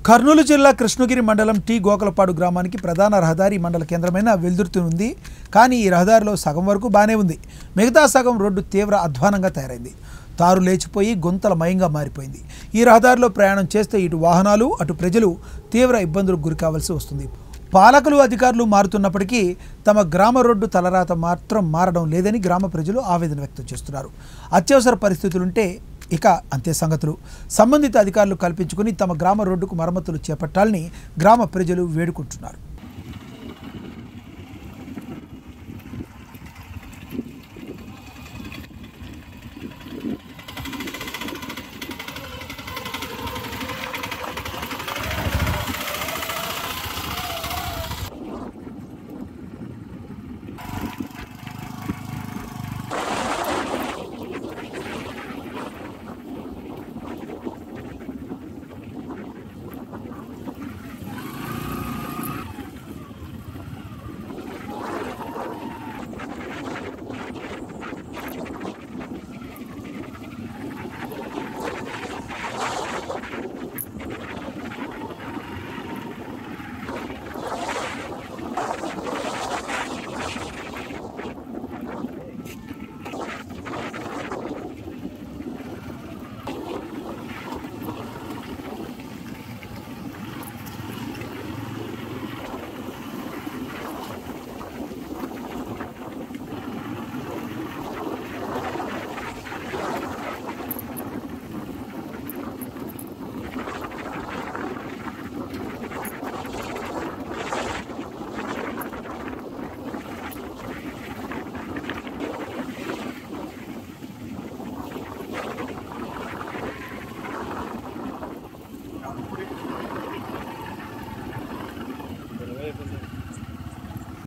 కర్నూలు జిల్లా కృష్ణగిరి మండలం టీ గోకలపాడు గ్రామానికి ప్రధాన రహదారి మండల కేంద్రమైన వెల్దుర్తి ఉంది కానీ ఈ రహదారిలో సగం వరకు బాగానే ఉంది మిగతా సగం రోడ్డు తీవ్ర అధ్వానంగా తయారైంది తారు లేచిపోయి గుంతలమయంగా మారిపోయింది ఈ రహదారిలో ప్రయాణం చేస్తే ఇటు వాహనాలు అటు ప్రజలు తీవ్ర ఇబ్బందులకు గురి కావాల్సి వస్తుంది పాలకులు అధికారులు మారుతున్నప్పటికీ తమ గ్రామ రోడ్డు తలరాత మాత్రం మారడం లేదని గ్రామ ప్రజలు ఆవేదన వ్యక్తం చేస్తున్నారు అత్యవసర పరిస్థితులుంటే ఇక అంతే సంగతులు సంబంధిత అధికారులు కల్పించుకుని తమ గ్రామ రోడ్డుకు మరమ్మతులు చేపట్టాలని గ్రామ ప్రజలు వేడుకుంటున్నారు